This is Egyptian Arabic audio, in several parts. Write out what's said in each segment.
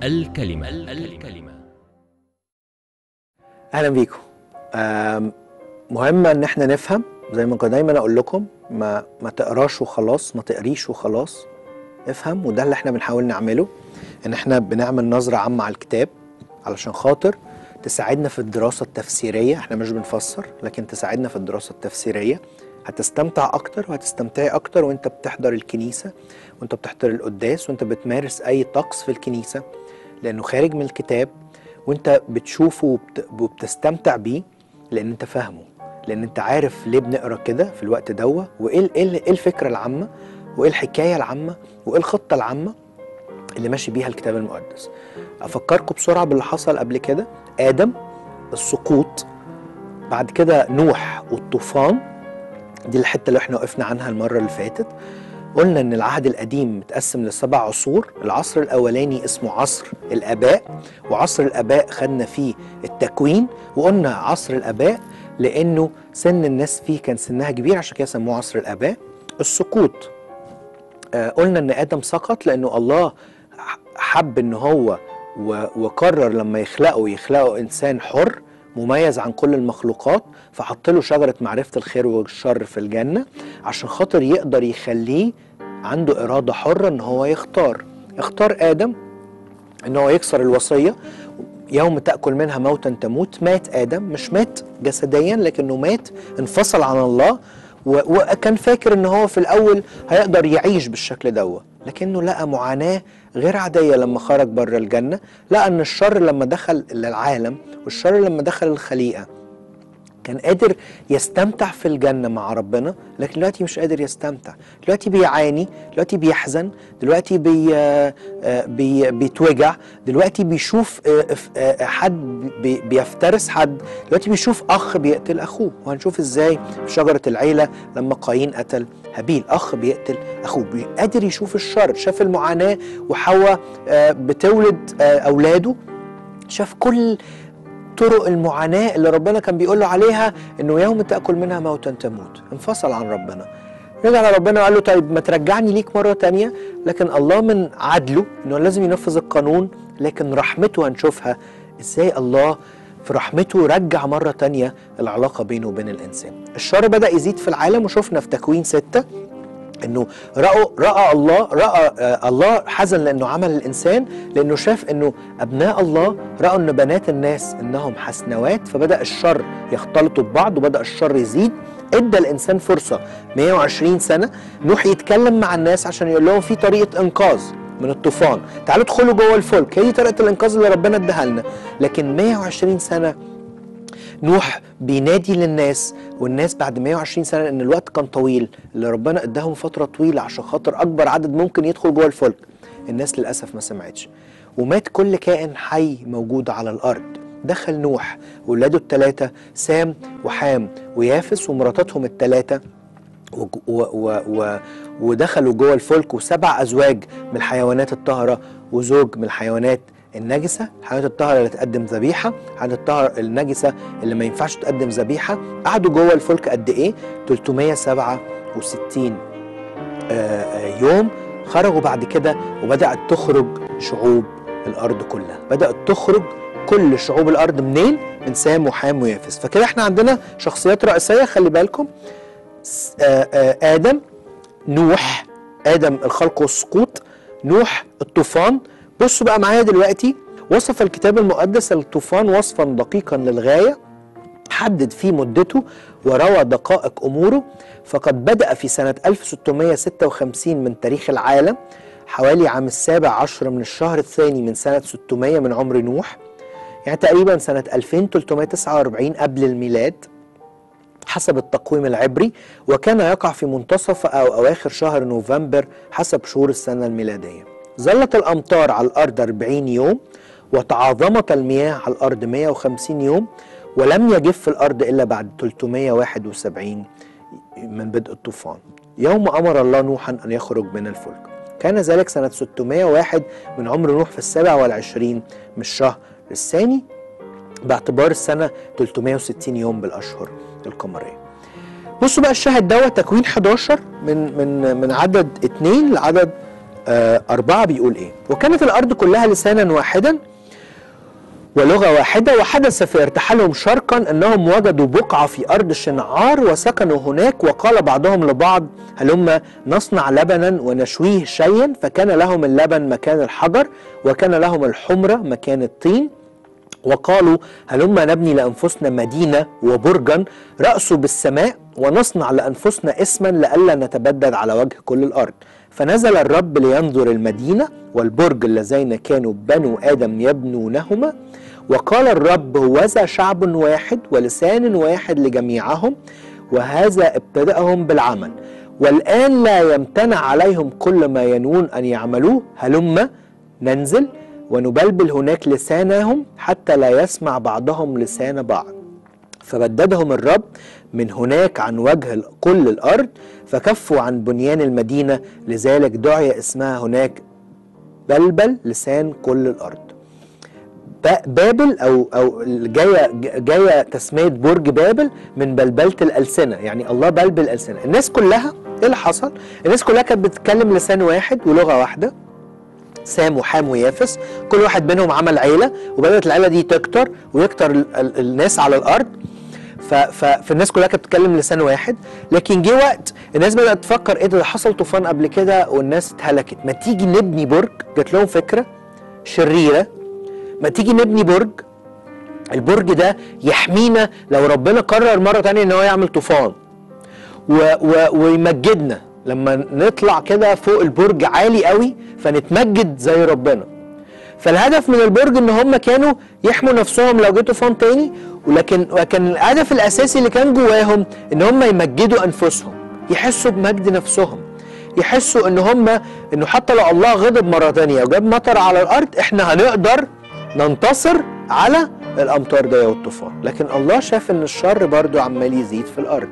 الكلمة الكلمة اهلا بيكم آم، مهم ان احنا نفهم زي ما كنت دايما اقول لكم ما ما تقراش وخلاص ما تقريش وخلاص افهم وده اللي احنا بنحاول نعمله ان احنا بنعمل نظره عامه على الكتاب علشان خاطر تساعدنا في الدراسه التفسيريه احنا مش بنفسر لكن تساعدنا في الدراسه التفسيريه هتستمتع اكتر وهتستمتعي اكتر وانت بتحضر الكنيسه وانت بتحضر القداس وانت بتمارس اي طقس في الكنيسه لانه خارج من الكتاب وانت بتشوفه وبت- وبتستمتع بيه لان انت فاهمه لان انت عارف ليه بنقرا كده في الوقت دوه وايه ال- ايه ال- إيه الفكره العامه وايه الحكايه العامه وايه الخطه العامه اللي ماشي بيها الكتاب المقدس افكركم بسرعه باللي حصل قبل كده ادم السقوط بعد كده نوح والطوفان دي الحته اللي احنا وقفنا عنها المره اللي فاتت قلنا ان العهد القديم متقسم لسبع عصور العصر الاولاني اسمه عصر الاباء وعصر الاباء خدنا فيه التكوين وقلنا عصر الاباء لانه سن الناس فيه كان سنها كبير عشان كده سموه عصر الاباء السقوط آه قلنا ان ادم سقط لانه الله ح- حب ان هو و- وقرر لما يخلقه يخلقه انسان حر مميز عن كل المخلوقات فحط له شجره معرفه الخير والشر في الجنه عشان خاطر يقدر يخليه عنده اراده حره ان هو يختار اختار ادم ان هو يكسر الوصيه يوم تاكل منها موتا تموت مات ادم مش مات جسديا لكنه مات انفصل عن الله و- وكان فاكر ان هو في الاول هيقدر يعيش بالشكل دوت لكنه لقى معاناه غير عاديه لما خرج بره الجنه لقى ان الشر لما دخل العالم والشر لما دخل الخليقه كان قادر يستمتع في الجنة مع ربنا لكن دلوقتي مش قادر يستمتع دلوقتي بيعاني دلوقتي بيحزن دلوقتي بي آه، آه، بي بيتوجع دلوقتي بيشوف آه، ف- آه، حد بي بيفترس حد دلوقتي بيشوف أخ بيقتل أخوه وهنشوف إزاي في شجرة العيلة لما قايين قتل هابيل أخ بيقتل أخوه بي- قادر يشوف الشر شاف المعاناة وحواء آه، بتولد آه، أولاده شاف كل طرق المعاناة اللي ربنا كان بيقول له عليها انه يوم تأكل منها موتا تموت انفصل عن ربنا رجع لربنا وقال له طيب ما ترجعني ليك مرة تانية لكن الله من عدله انه لازم ينفذ القانون لكن رحمته هنشوفها ازاي الله في رحمته رجع مرة تانية العلاقة بينه وبين الإنسان الشر بدأ يزيد في العالم وشفنا في تكوين ستة انه راى راى الله راى آه الله حزن لانه عمل الانسان لانه شاف انه ابناء الله راوا ان بنات الناس انهم حسنوات فبدا الشر يختلطوا ببعض وبدا الشر يزيد ادى الانسان فرصه 120 سنه نوح يتكلم مع الناس عشان يقول لهم في طريقه انقاذ من الطوفان تعالوا ادخلوا جوه الفلك هي دي طريقه الانقاذ اللي ربنا اداها لنا لكن 120 سنه نوح بينادي للناس والناس بعد 120 سنه لان الوقت كان طويل اللي ربنا اداهم فتره طويله عشان خاطر اكبر عدد ممكن يدخل جوه الفلك الناس للاسف ما سمعتش ومات كل كائن حي موجود على الارض دخل نوح وولاده الثلاثه سام وحام ويافس ومراتاتهم الثلاثه وج- و و و ودخلوا جوه الفلك وسبع ازواج من الحيوانات الطاهره وزوج من الحيوانات النجسه الحيوانات الطاهره اللي تقدم ذبيحه الحيوانات الطاهره النجسه اللي ما ينفعش تقدم ذبيحه قعدوا جوه الفلك قد ايه 367 آه، آه، يوم خرجوا بعد كده وبدات تخرج شعوب الارض كلها بدات تخرج كل شعوب الارض منين من سام وحام ويافس فكده احنا عندنا شخصيات رئيسيه خلي بالكم س- آه، آه، ادم نوح ادم الخلق والسقوط نوح الطوفان بصوا بقى معايا دلوقتي وصف الكتاب المقدس الطوفان وصفا دقيقا للغايه حدد فيه مدته وروى دقائق اموره فقد بدا في سنه 1656 من تاريخ العالم حوالي عام السابع عشر من الشهر الثاني من سنه 600 من عمر نوح يعني تقريبا سنه 2349 قبل الميلاد حسب التقويم العبري وكان يقع في منتصف أو أواخر شهر نوفمبر حسب شهور السنة الميلادية ظلت الأمطار على الأرض 40 يوم وتعاظمت المياه على الأرض 150 يوم ولم يجف الأرض إلا بعد 371 من بدء الطوفان يوم أمر الله نوحا أن يخرج من الفلك كان ذلك سنة 601 من عمر نوح في السابع والعشرين من الشهر الثاني باعتبار السنة 360 يوم بالأشهر القمرية بصوا بقى الشاهد دوت تكوين 11 من من من عدد 2 لعدد آه أربعة بيقول إيه وكانت الأرض كلها لسانا واحدا ولغة واحدة وحدث في ارتحالهم شرقا أنهم وجدوا بقعة في أرض شنعار وسكنوا هناك وقال بعضهم لبعض هلما نصنع لبنا ونشويه شيئا فكان لهم اللبن مكان الحجر وكان لهم الحمرة مكان الطين وقالوا هلما نبني لأنفسنا مدينة وبرجا رأسه بالسماء ونصنع لأنفسنا اسما لئلا نتبدد على وجه كل الأرض فنزل الرب لينظر المدينة والبرج اللذين كانوا بنو آدم يبنونهما وقال الرب هوذا شعب واحد ولسان واحد لجميعهم وهذا ابتدأهم بالعمل والآن لا يمتنع عليهم كل ما ينوون أن يعملوه هلم ننزل ونبلبل هناك لسانهم حتى لا يسمع بعضهم لسان بعض فبددهم الرب من هناك عن وجه كل الأرض فكفوا عن بنيان المدينة لذلك دعي اسمها هناك بلبل لسان كل الأرض بابل او او جايه جايه تسميه برج بابل من بلبله الالسنه يعني الله بلبل الالسنه الناس كلها ايه اللي حصل الناس كلها كانت بتتكلم لسان واحد ولغه واحده سام وحام ويافس كل واحد منهم عمل عيله وبدات العيله دي تكتر ويكتر ال ال الناس على الارض فالناس كلها كانت بتتكلم لسان واحد لكن جه وقت الناس بدات تفكر ايه ده حصل طوفان قبل كده والناس اتهلكت ما تيجي نبني برج جات لهم فكره شريره ما تيجي نبني برج البرج ده يحمينا لو ربنا قرر مره تانية ان هو يعمل طوفان و و ويمجدنا لما نطلع كده فوق البرج عالي قوي فنتمجد زي ربنا فالهدف من البرج ان هم كانوا يحموا نفسهم لو جه طوفان تاني ولكن وكان الهدف الاساسي اللي كان جواهم ان هم يمجدوا انفسهم يحسوا بمجد نفسهم يحسوا ان هم انه حتى لو الله غضب مره تانية وجاب مطر على الارض احنا هنقدر ننتصر على الامطار دي والطوفان لكن الله شاف ان الشر برضو عمال يزيد في الارض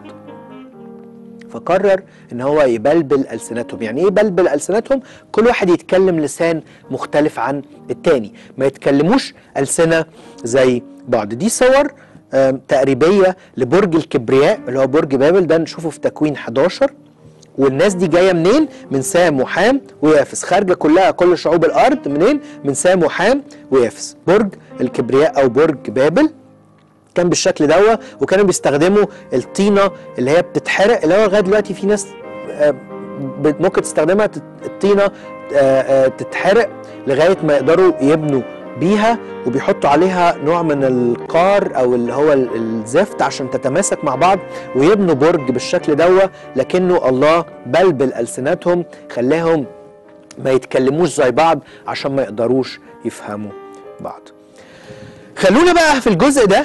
فقرر ان هو يبلبل السنتهم يعني ايه يبلبل السنتهم كل واحد يتكلم لسان مختلف عن التاني ما يتكلموش السنه زي بعض دي صور تقريبيه لبرج الكبرياء اللي هو برج بابل ده نشوفه في تكوين 11 والناس دي جايه منين؟ من سام وحام ويافس، خارجه كلها كل شعوب الارض منين؟ من سام وحام ويافس، برج الكبرياء او برج بابل كان بالشكل دوا وكانوا بيستخدموا الطينه اللي هي بتتحرق اللي هو لغايه دلوقتي في ناس ممكن تستخدمها الطينه تتحرق لغايه ما يقدروا يبنوا بيها وبيحطوا عليها نوع من القار او اللي هو الزفت عشان تتماسك مع بعض ويبنوا برج بالشكل دوا لكنه الله بلبل السنتهم خلاهم ما يتكلموش زي بعض عشان ما يقدروش يفهموا بعض خلونا بقى في الجزء ده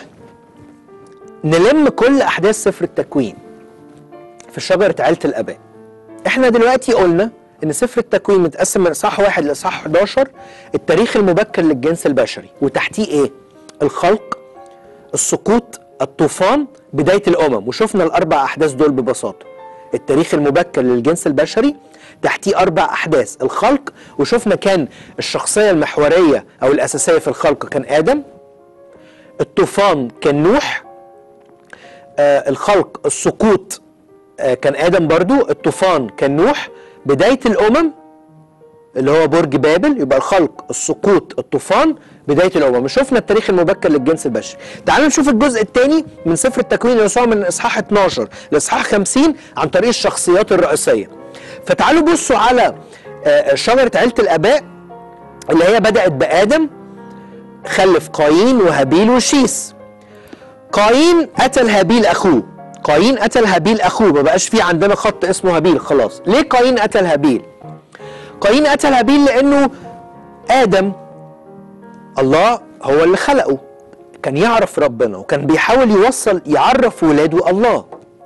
نلم كل احداث سفر التكوين في شجره عيله الاباء احنا دلوقتي قلنا ان سفر التكوين متقسم من اصحاح واحد لاصحاح 11 التاريخ المبكر للجنس البشري وتحتيه ايه؟ الخلق السقوط الطوفان بدايه الامم وشفنا الاربع احداث دول ببساطه التاريخ المبكر للجنس البشري تحتيه اربع احداث الخلق وشفنا كان الشخصيه المحوريه او الاساسيه في الخلق كان ادم الطوفان كان نوح آه الخلق السقوط آه كان ادم برضو الطوفان كان نوح بدايه الامم اللي هو برج بابل يبقى الخلق السقوط الطوفان بدايه الامم شفنا التاريخ المبكر للجنس البشري تعالوا نشوف الجزء الثاني من سفر التكوين اللي هو من اصحاح 12 لاصحاح 50 عن طريق الشخصيات الرئيسيه فتعالوا بصوا على شجره عيله الاباء اللي هي بدات بادم خلف قايين وهابيل وشيس قايين قتل هابيل اخوه قايين قتل هابيل اخوه ما بقاش في عندنا خط اسمه هابيل خلاص ليه قايين قتل هابيل قايين قتل هابيل لانه ادم الله هو اللي خلقه كان يعرف ربنا وكان بيحاول يوصل يعرف ولاده الله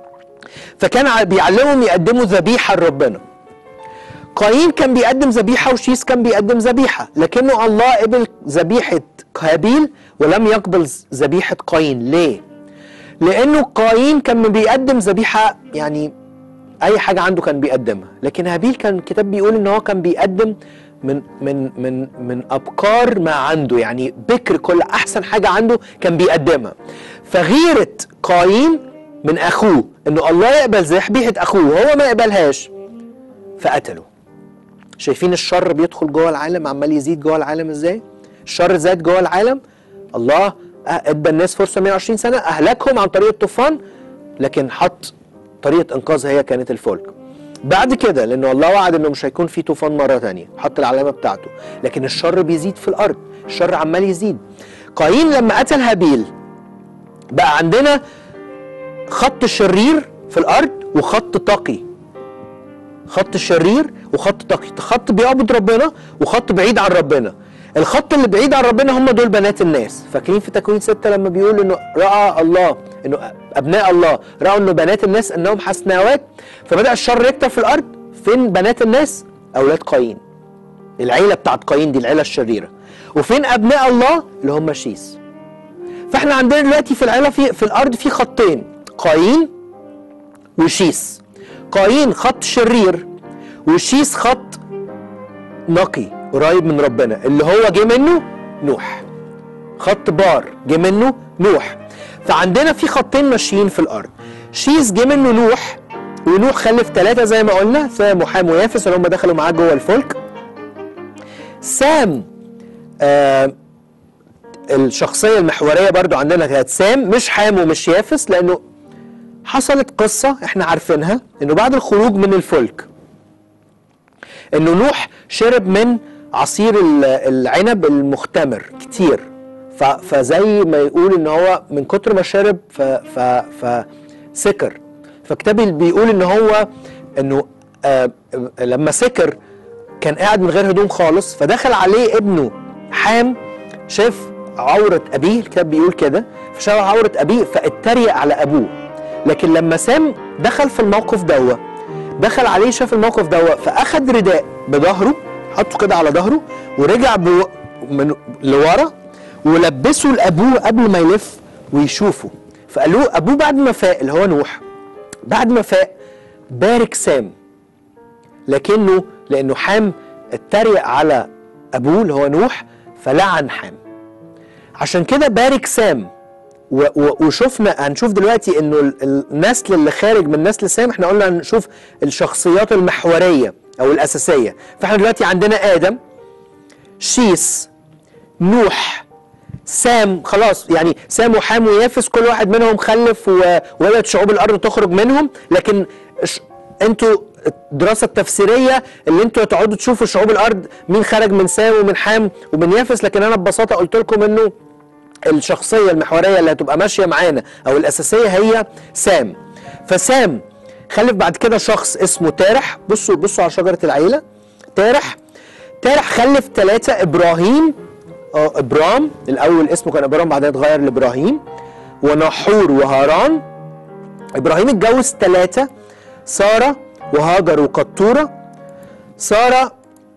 فكان بيعلمهم يقدموا ذبيحه لربنا قايين كان بيقدم ذبيحه وشيس كان بيقدم ذبيحه لكنه الله قبل ذبيحه هابيل ولم يقبل ذبيحه قايين ليه لانه قايين كان بيقدم ذبيحه يعني اي حاجه عنده كان بيقدمها لكن هابيل كان الكتاب بيقول ان هو كان بيقدم من من من من ابكار ما عنده يعني بكر كل احسن حاجه عنده كان بيقدمها فغيره قايين من اخوه انه الله يقبل ذبيحه اخوه وهو ما يقبلهاش فقتله شايفين الشر بيدخل جوه العالم عمال يزيد جوه العالم ازاي الشر زاد جوه العالم الله أه- ادى الناس فرصه 120 سنه اهلكهم عن طريق الطوفان لكن حط طريقه انقاذ هي كانت الفلك بعد كده لانه الله وعد انه مش هيكون في طوفان مره تانية حط العلامه بتاعته لكن الشر بيزيد في الارض الشر عمال يزيد قايين لما قتل هابيل بقى عندنا خط شرير في الارض وخط تقي خط شرير وخط تقي خط بيعبد ربنا وخط بعيد عن ربنا الخط اللي بعيد عن ربنا هم دول بنات الناس فاكرين في تكوين ستة لما بيقول انه راى الله انه ابناء الله راوا انه بنات الناس انهم حسناوات فبدا الشر يكتر في الارض فين بنات الناس اولاد قايين العيله بتاعت قايين دي العيله الشريره وفين ابناء الله اللي هم شيس فاحنا عندنا دلوقتي في العيله في في الارض في خطين قايين وشيس قايين خط شرير وشيس خط نقي قريب من ربنا اللي هو جه منه نوح خط بار جه منه نوح فعندنا في خطين ماشيين في الارض شيس جه منه نوح ونوح خلف ثلاثة زي ما قلنا سام وحام ويافس اللي هم دخلوا معاه جوه الفلك سام آه الشخصية المحورية برضو عندنا كانت سام مش حام ومش يافس لأنه حصلت قصة احنا عارفينها انه بعد الخروج من الفلك انه نوح شرب من عصير ال- العنب المختمر كتير ف- فزي ما يقول ان هو من كتر ما شرب ف ف فسكر فكتاب بيقول ان هو انه آه لما سكر كان قاعد من غير هدوم خالص فدخل عليه ابنه حام شاف عورة أبيه الكتاب بيقول كده فشاف عورة أبيه فاتريق على أبوه لكن لما سام دخل في الموقف دوا دخل عليه شاف الموقف دوا فأخد رداء بظهره حطه كده على ظهره ورجع بو من لورا ولبسه لأبوه قبل ما يلف ويشوفه فقالوه أبوه بعد ما فاق اللي هو نوح بعد ما فاق بارك سام لكنه لانه حام اتريق على ابوه اللي هو نوح فلعن حام عشان كده بارك سام و و وشفنا هنشوف دلوقتي انه ال- النسل اللي خارج من نسل سام احنا قلنا هنشوف الشخصيات المحوريه او الاساسيه فاحنا دلوقتي عندنا ادم شيس نوح سام خلاص يعني سام وحام ويافس كل واحد منهم خلف و- وولد شعوب الارض تخرج منهم لكن ش- انتوا الدراسه التفسيريه اللي انتوا هتقعدوا تشوفوا شعوب الارض مين خرج من سام ومن حام ومن يافس لكن انا ببساطه قلت لكم انه الشخصيه المحوريه اللي هتبقى ماشيه معانا او الاساسيه هي سام فسام خلف بعد كده شخص اسمه تارح بصوا بصوا على شجره العيله تارح تارح خلف ثلاثه ابراهيم اه ابرام الاول اسمه كان ابرام بعدين اتغير لابراهيم ونحور وهاران ابراهيم اتجوز ثلاثه ساره وهاجر وقطوره ساره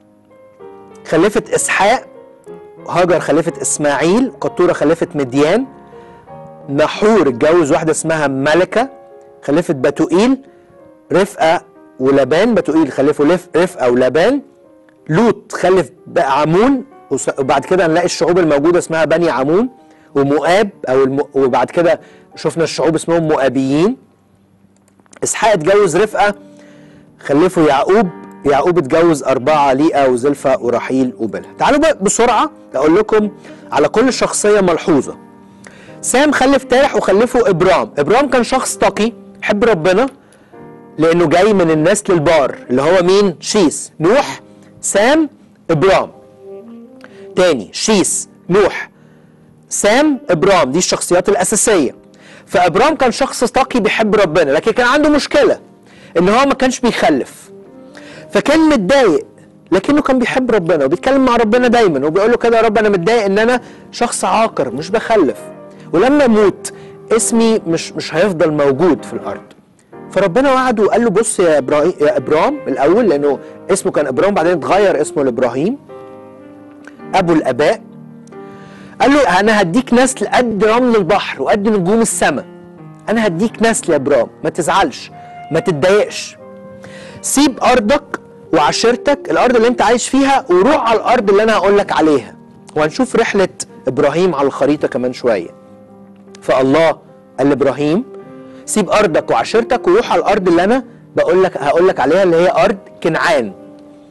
خلفت اسحاق هاجر خلفت اسماعيل قطوره خلفت مديان نحور اتجوز واحده اسمها ملكه خلفت بتوئيل رفقه ولبان بتوئيل خلفوا لف رفقه ولبان لوط خلف بقى عمون وس- وبعد كده نلاقي الشعوب الموجوده اسمها بني عمون ومؤاب او الم... وبعد كده شفنا الشعوب اسمهم مؤابيين اسحاق اتجوز رفقه خلفوا يعقوب يعقوب اتجوز أربعة ليئة وزلفة ورحيل وبلها تعالوا بقى بسرعة أقول لكم على كل شخصية ملحوظة سام خلف تارح وخلفه إبرام إبرام كان شخص تقي يحب ربنا لأنه جاي من النسل البار اللي هو مين شيس نوح سام إبرام تاني شيس نوح سام ابرام دي الشخصيات الاساسيه فابرام كان شخص تقي بيحب ربنا لكن كان عنده مشكله ان هو ما كانش بيخلف فكان متضايق لكنه كان بيحب ربنا وبيتكلم مع ربنا دايما وبيقول له كده يا رب انا متضايق ان انا شخص عاقر مش بخلف ولما اموت اسمي مش مش هيفضل موجود في الارض فربنا وعده وقال له بص يا ابراهيم يا ابرام الاول لانه اسمه كان ابرام بعدين اتغير اسمه لابراهيم ابو الاباء قال له انا هديك نسل قد رمل البحر وقد نجوم السماء انا هديك نسل يا ابرام ما تزعلش ما تتضايقش سيب ارضك وعشيرتك الارض اللي انت عايش فيها وروح على الارض اللي انا هقول لك عليها وهنشوف رحله ابراهيم على الخريطه كمان شويه فالله قال لابراهيم سيب ارضك وعشيرتك وروح على الارض اللي انا بقول لك هقول لك عليها اللي هي ارض كنعان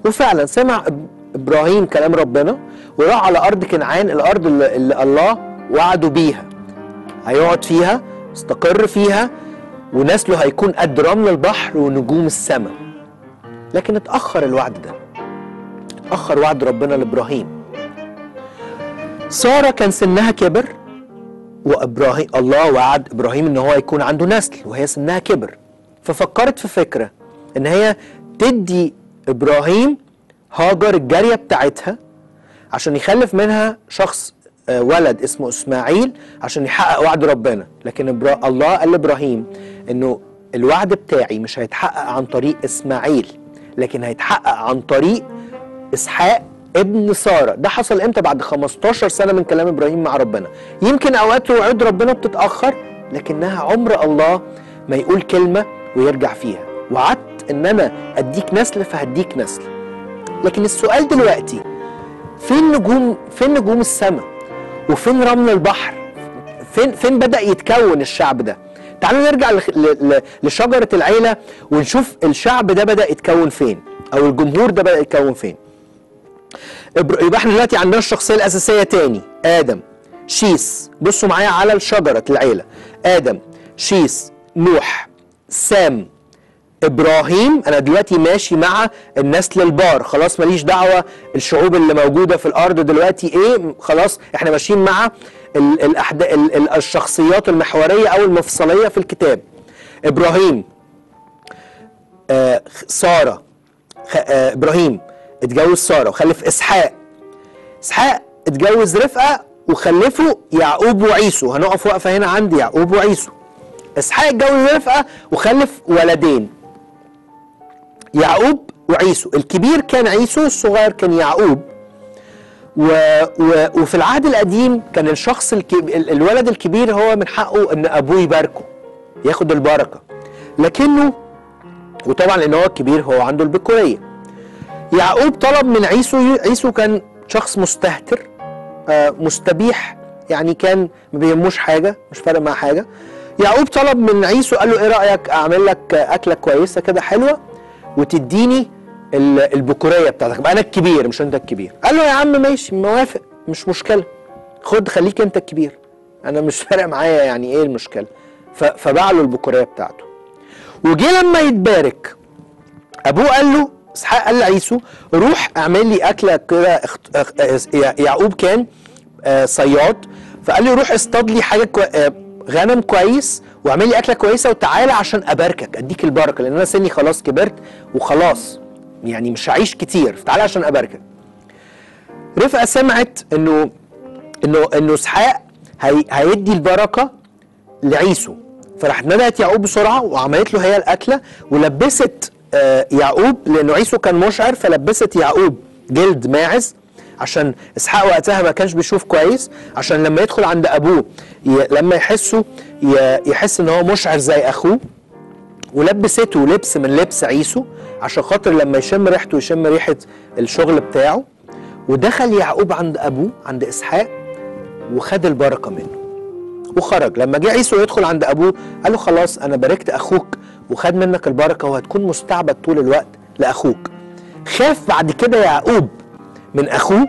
وفعلا سمع إب- ابراهيم كلام ربنا وراح على ارض كنعان الارض اللي, اللي الله وعده بيها هيقعد فيها استقر فيها ونسله هيكون قد رمل البحر ونجوم السماء لكن اتاخر الوعد ده اتاخر وعد ربنا لابراهيم ساره كان سنها كبر وابراهيم الله وعد ابراهيم ان هو يكون عنده نسل وهي سنها كبر ففكرت في فكره ان هي تدي ابراهيم هاجر الجاريه بتاعتها عشان يخلف منها شخص آه، ولد اسمه اسماعيل عشان يحقق وعد ربنا لكن إبرا... الله قال لابراهيم انه الوعد بتاعي مش هيتحقق عن طريق اسماعيل لكن هيتحقق عن طريق اسحاق ابن ساره ده حصل امتى بعد 15 سنه من كلام ابراهيم مع ربنا يمكن اوقات وعود ربنا بتتاخر لكنها عمر الله ما يقول كلمه ويرجع فيها وعدت ان انا اديك نسل فهديك نسل لكن السؤال دلوقتي فين نجوم فين نجوم السماء وفين رمل البحر فين فين بدا يتكون الشعب ده تعالوا نرجع لخ- ل- ل- لشجره العيله ونشوف الشعب ده بدا يتكون فين او الجمهور ده بدا يتكون فين إبر- يبقى احنا دلوقتي عندنا الشخصيه الاساسيه تاني ادم شيس بصوا معايا على شجره العيله ادم شيس نوح سام ابراهيم انا دلوقتي ماشي مع النسل البار خلاص ماليش دعوه الشعوب اللي موجوده في الارض دلوقتي ايه خلاص احنا ماشيين مع ال الأحد... ال ال الشخصيات المحوريه او المفصليه في الكتاب ابراهيم آه ساره خ... آه ابراهيم اتجوز ساره وخلف اسحاق اسحاق اتجوز رفقه وخلفوا يعقوب وعيسو هنقف وقفه هنا عند يعقوب وعيسو اسحاق اتجوز رفقه وخلف ولدين يعقوب وعيسو الكبير كان عيسو الصغير كان يعقوب و... و... وفي العهد القديم كان الشخص الكب... ال- الولد الكبير هو من حقه ان ابوه يباركه ياخد البركه لكنه وطبعا لان هو الكبير هو عنده البكوريه يعقوب طلب من عيسو عيسو كان شخص مستهتر آه، مستبيح يعني كان ما بيهموش حاجه مش فارق معاه حاجه يعقوب طلب من عيسو قال له ايه رايك اعمل لك اكله كويسه كده حلوه وتديني ال- البكوريه بتاعتك بقى انا الكبير مش انت الكبير قال له يا عم ماشي موافق مش مشكله خد خليك انت الكبير انا مش فارق معايا يعني ايه المشكله ف- فباع له البكوريه بتاعته وجه لما يتبارك ابوه قال له اسحاق قال لعيسو روح اعمل لي اكله كده اخت- اخ- اه- يعقوب كان آه، صياد فقال لي روح اصطاد لي حاجه كوي... آه، غنم كويس واعمل لي اكله كويسه وتعالى عشان اباركك اديك البركه لان انا سني خلاص كبرت وخلاص يعني مش هعيش كتير فتعالى عشان اباركك رفقه سمعت انه انه انه اسحاق هي... هيدي البركه لعيسو فراح ندهت يعقوب بسرعه وعملت له هي الاكله ولبست آه، يعقوب لانه عيسو كان مشعر فلبست يعقوب جلد ماعز عشان اسحاق وقتها ما كانش بيشوف كويس عشان لما يدخل عند ابوه ي... لما يحسه ي... يحس ان هو مشعر زي اخوه ولبسته لبس من لبس عيسو عشان خاطر لما يشم ريحته يشم ريحه الشغل بتاعه ودخل يعقوب عند ابوه عند اسحاق وخد البركه منه وخرج لما جه عيسو يدخل عند ابوه قال له خلاص انا باركت اخوك وخد منك البركه وهتكون مستعبد طول الوقت لاخوك خاف بعد كده يعقوب من اخوه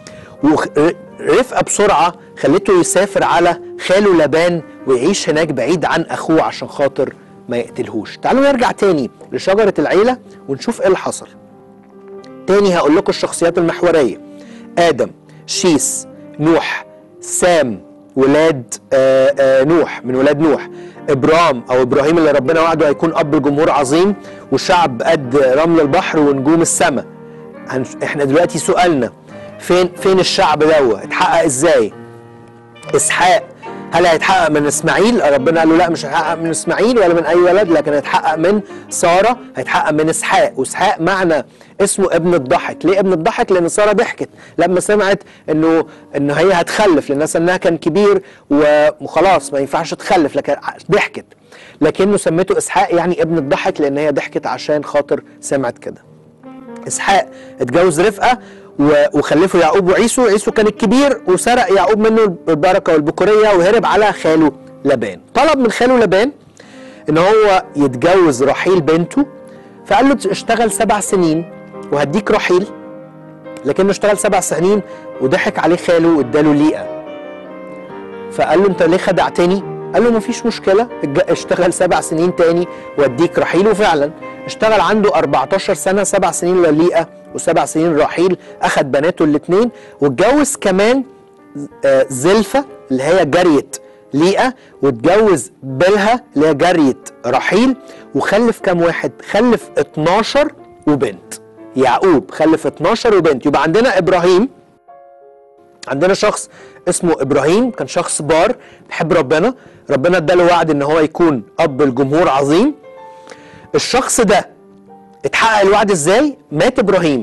ورفقه بسرعه خلته يسافر على خاله لبان ويعيش هناك بعيد عن اخوه عشان خاطر ما يقتلهوش تعالوا نرجع تاني لشجره العيله ونشوف ايه اللي حصل تاني هقول لكم الشخصيات المحوريه ادم شيس نوح سام ولاد آآ آآ نوح من ولاد نوح ابرام او ابراهيم اللي ربنا وعده هيكون اب لجمهور عظيم وشعب قد رمل البحر ونجوم السماء هنش- احنا دلوقتي سؤالنا فين فين الشعب ده اتحقق ازاي اسحاق هل هيتحقق من اسماعيل ربنا قال له لا مش هيتحقق من اسماعيل ولا من اي ولد لكن هيتحقق من ساره هيتحقق من اسحاق واسحاق معنى اسمه ابن الضحك ليه ابن الضحك لان ساره ضحكت لما سمعت انه انه هي هتخلف لان انها كان كبير و- وخلاص ما ينفعش تخلف لكن ضحكت لكنه سميته اسحاق يعني ابن الضحك لان هي ضحكت عشان خاطر سمعت كده اسحاق اتجوز رفقه و- وخلفه يعقوب وعيسو عيسو كان الكبير وسرق يعقوب منه البركه والبكوريه وهرب على خاله لبان طلب من خاله لبان ان هو يتجوز رحيل بنته فقال له اشتغل سبع سنين وهديك رحيل لكنه اشتغل سبع سنين وضحك عليه خاله واداله ليئه فقال له انت ليه خدعتني قال له مفيش مشكله الج- اشتغل سبع سنين تاني واديك رحيل وفعلا اشتغل عنده 14 سنه سبع سنين لليئه وسبع سنين رحيل اخد بناته الاثنين واتجوز كمان آه، زلفة اللي هي جارية ليئة واتجوز بلها اللي هي جارية رحيل وخلف كام واحد؟ خلف 12 وبنت يعقوب خلف 12 وبنت يبقى عندنا إبراهيم عندنا شخص اسمه إبراهيم كان شخص بار بيحب ربنا ربنا اداله وعد ان هو يكون اب الجمهور عظيم الشخص ده اتحقق الوعد ازاي؟ مات ابراهيم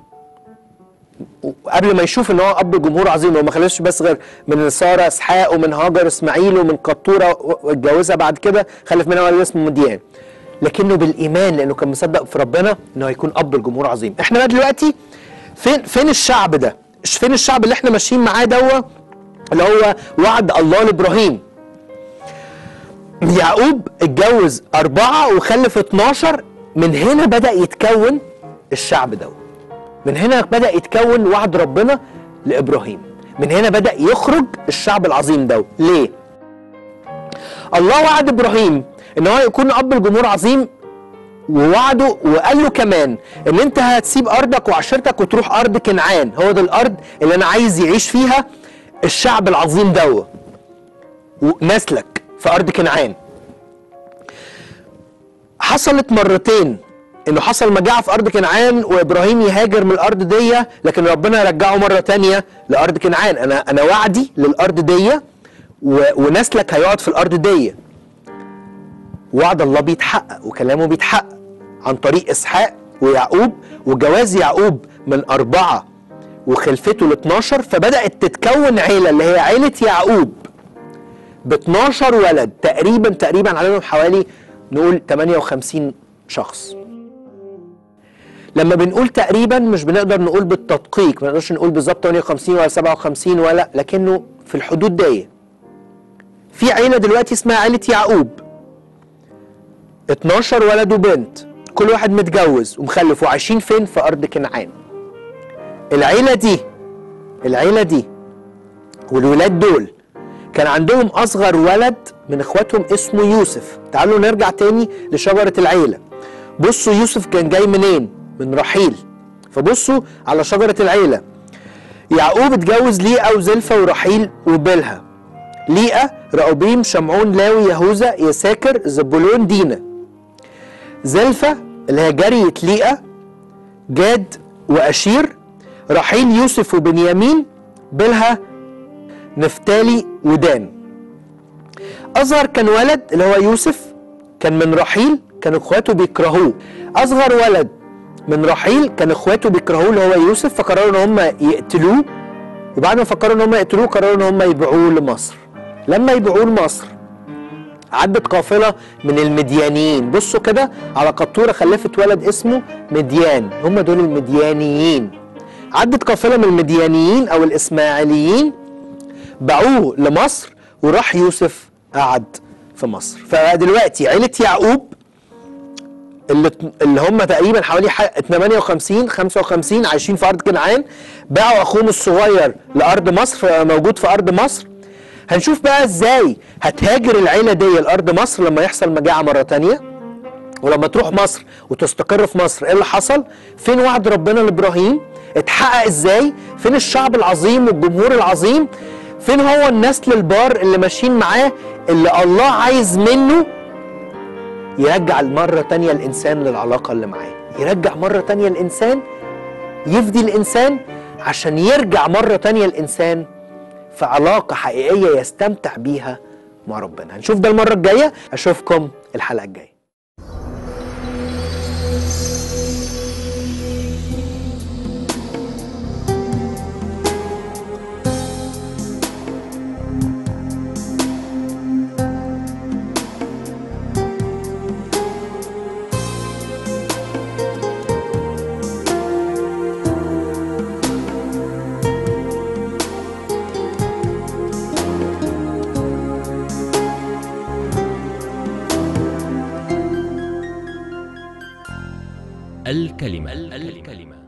قبل ما يشوف ان هو اب جمهور عظيم وما خلفش بس غير من ساره اسحاق ومن هاجر اسماعيل ومن قطوره واتجوزها بعد كده خلف منها ولد اسمه مديان لكنه بالايمان لانه كان مصدق في ربنا انه هيكون اب الجمهور عظيم احنا بقى دلوقتي فين فين الشعب ده فين الشعب اللي احنا ماشيين معاه دوا اللي هو وعد الله لابراهيم يعقوب اتجوز أربعة وخلف 12 من هنا بدأ يتكون الشعب دوت من هنا بدأ يتكون وعد ربنا لإبراهيم من هنا بدأ يخرج الشعب العظيم ده ليه؟ الله وعد إبراهيم إن هو يكون أب الجمهور عظيم ووعده وقال له كمان إن أنت هتسيب أرضك وعشيرتك وتروح أرض كنعان هو ده الأرض اللي أنا عايز يعيش فيها الشعب العظيم ده ونسلك في أرض كنعان حصلت مرتين انه حصل مجاعه في ارض كنعان وابراهيم يهاجر من الارض دي لكن ربنا رجعه مره تانية لارض كنعان انا انا وعدي للارض دي و- ونسلك هيقعد في الارض دي وعد الله بيتحقق وكلامه بيتحقق عن طريق اسحاق ويعقوب وجواز يعقوب من اربعه وخلفته ل 12 فبدات تتكون عيله اللي هي عيله يعقوب ب 12 ولد تقريبا تقريبا عليهم حوالي نقول 58 شخص لما بنقول تقريبا مش بنقدر نقول بالتدقيق ما نقدرش نقول بالظبط 58 ولا 57 ولا لكنه في الحدود دي في عيله دلوقتي اسمها عيله يعقوب 12 ولد وبنت كل واحد متجوز ومخلف وعايشين فين في ارض كنعان العيله دي العيله دي والولاد دول كان عندهم اصغر ولد من اخواتهم اسمه يوسف تعالوا نرجع تاني لشجره العيله بصوا يوسف كان جاي منين من رحيل فبصوا على شجره العيله يعقوب اتجوز ليئه وزلفه ورحيل وبلها ليئه رأوبيم شمعون لاوي يهوذا يساكر زبولون دينا زلفه اللي هي جاريه ليئه جاد واشير رحيل يوسف وبنيامين بلها نفتالي ودان اصغر كان ولد اللي هو يوسف كان من رحيل كان اخواته بيكرهوه اصغر ولد من رحيل كان اخواته بيكرهوه اللي هو يوسف فقرروا ان هم يقتلوه وبعد ما فكروا ان هم يقتلوه قرروا ان هم يبيعوه لمصر لما يبيعوه لمصر عدت قافله من المديانيين بصوا كده على قطوره خلفت ولد اسمه مديان هم دول المديانيين عدت قافله من المديانيين او الاسماعيليين باعوه لمصر وراح يوسف قعد في مصر فدلوقتي عيلة يعقوب اللي, اللي هم تقريبا حوالي ح- 58 55 عايشين في ارض كنعان باعوا اخوهم الصغير لارض مصر موجود في ارض مصر هنشوف بقى ازاي هتهاجر العيله دي لارض مصر لما يحصل مجاعه مره تانية ولما تروح مصر وتستقر في مصر ايه اللي حصل فين وعد ربنا لابراهيم اتحقق ازاي فين الشعب العظيم والجمهور العظيم فين هو النسل البار اللي ماشيين معاه اللي الله عايز منه يرجع مرة تانية الإنسان للعلاقة اللي معاه يرجع مرة تانية الإنسان يفدي الإنسان عشان يرجع مرة تانية الإنسان في علاقة حقيقية يستمتع بيها مع ربنا هنشوف ده المرة الجاية أشوفكم الحلقة الجاية الكلمة الكلمة